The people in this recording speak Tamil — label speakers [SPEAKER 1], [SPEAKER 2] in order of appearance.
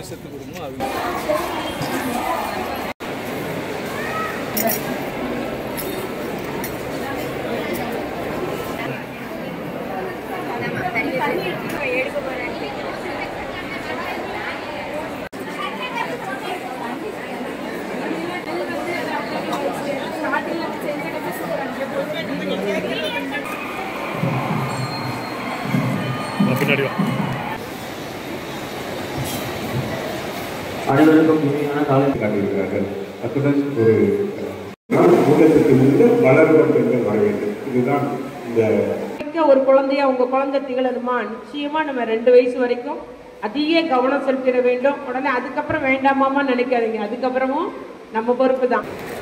[SPEAKER 1] செத்து கொடுமோ அது
[SPEAKER 2] பின்னாடி வா
[SPEAKER 3] அனைவருக்கும் இனிமையான காலை காட்டியிருக்கிறார்கள் அத்துடன் ஒரு ஊட்டத்திற்கு இருந்து வளர்ந்த பெண்கள் வர வேண்டும் இதுதான் இந்த
[SPEAKER 4] மிக்க ஒரு குழந்தைய உங்க குழந்தை திகழணுமா நிச்சயமா நம்ம ரெண்டு வயசு வரைக்கும் அதிக கவனம் செலுத்திட வேண்டும் உடனே அதுக்கப்புறம் வேண்டாமாமா நினைக்காதீங்க அதுக்கப்புறமும் நம்ம பொறுப்பு தான்